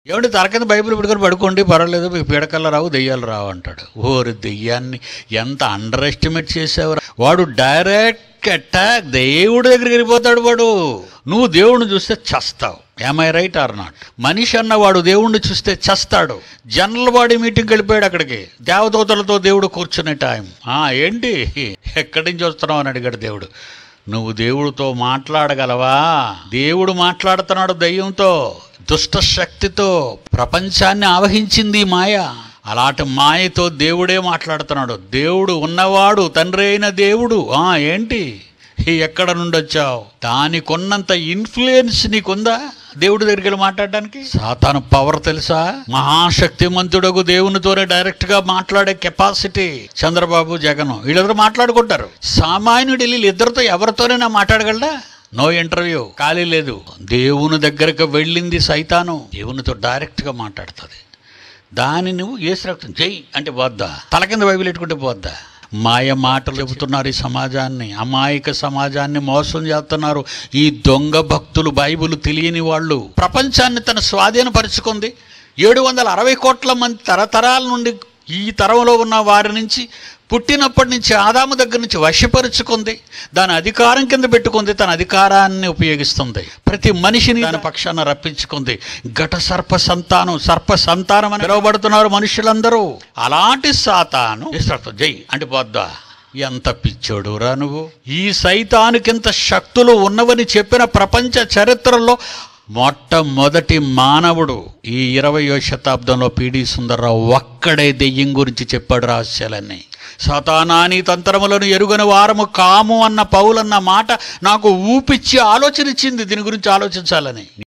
ఏమంటే తల కింద బైబిల్ పెట్టుకొని పడుకోండి పర్వాలేదు మీకు పీడకల్ల రావు దెయ్యాలు రావు అంటాడు ఓరి దెయ్యాన్ని ఎంత అండర్ ఎస్టిమేట్ చేసావు వాడు డైరెక్ట్ అటాక్ దేవుడి దగ్గరికి వెళ్ళిపోతాడు వాడు నువ్వు దేవుడిని చూస్తే చస్తావు ఐ రైట్ ఆర్ నాట్ మనిషి అన్నవాడు దేవుణ్ణి చూస్తే చస్తాడు జనరల్ బాడీ మీటింగ్కి వెళ్ళిపోయాడు అక్కడికి దేవదూతలతో దేవుడు కూర్చునే టైం ఆ ఏంటి ఎక్కడి నుంచి వస్తున్నావు అని అడిగాడు దేవుడు నువ్వు దేవుడితో మాట్లాడగలవా దేవుడు మాట్లాడుతున్నాడు దయ్యంతో దుష్ట శక్తితో ప్రపంచాన్ని ఆవహించింది ఈ మాయ అలాంటి మాయతో దేవుడే మాట్లాడుతున్నాడు దేవుడు ఉన్నవాడు తండ్రి అయిన దేవుడు ఆ ఏంటి ఎక్కడ నుండి వచ్చావు దానికున్నంత ఇన్ఫ్లుయెన్స్ నీకుందా దేవుడి దగ్గరికి వెళ్ళి మాట్లాడడానికి సాతాను పవర్ తెలుసా మహాశక్తిమంతుడకు దేవునితోనే డైరెక్ట్ గా మాట్లాడే కెపాసిటీ చంద్రబాబు జగన్ వీళ్ళిద్దరు మాట్లాడుకుంటారు సామాన్యుడు వెళ్ళి వీళ్ళిద్దరితో ఎవరితోనైనా మాట్లాడగలడా నో ఇంటర్వ్యూ ఖాళీ లేదు దేవుని దగ్గరకు వెళ్ళింది సైతాను దేవునితో డైరెక్ట్ గా మాట్లాడుతుంది దాని నువ్వు ఏ రక్తం జై అంటే పోద్దా తల కింద బైబిల్ పెట్టుకుంటే పోద్దా మాయ మాటలు చెబుతున్నారు ఈ సమాజాన్ని అమాయక సమాజాన్ని మోసం చేస్తున్నారు ఈ దొంగ భక్తులు బైబిల్ తెలియని వాళ్ళు ప్రపంచాన్ని తన స్వాధీనపరుచుకుంది ఏడు వందల అరవై కోట్ల మంది తరతరాల నుండి ఈ తరంలో ఉన్న వారి నుంచి పుట్టినప్పటి నుంచి ఆదాము దగ్గర నుంచి వశపరుచుకుంది దాని అధికారం కింద పెట్టుకుంది తన అధికారాన్ని ఉపయోగిస్తుంది ప్రతి మనిషిని దాని పక్షాన రప్పించుకుంది ఘట సర్ప సంతానం సర్ప సంతానం అని పిలువబడుతున్నారు మనుషులందరూ అలాంటి సాతాను ఇస్తాడు జై అంటే పోద్దా ఎంత పిచ్చోడు రా నువ్వు ఈ సైతానికింత శక్తులు ఉన్నవని చెప్పిన ప్రపంచ చరిత్రలో మొట్టమొదటి మానవుడు ఈ ఇరవయో శతాబ్దంలో పిడి సుందర్రావు ఒక్కడే దెయ్యం గురించి చెప్పాడు రహస్యాలన్నీ సతానాని తంత్రములను ఎరుగని వారము కాము అన్న పౌలన్న మాట నాకు ఊపిచ్చి ఆలోచన ఇచ్చింది దీని గురించి ఆలోచించాలని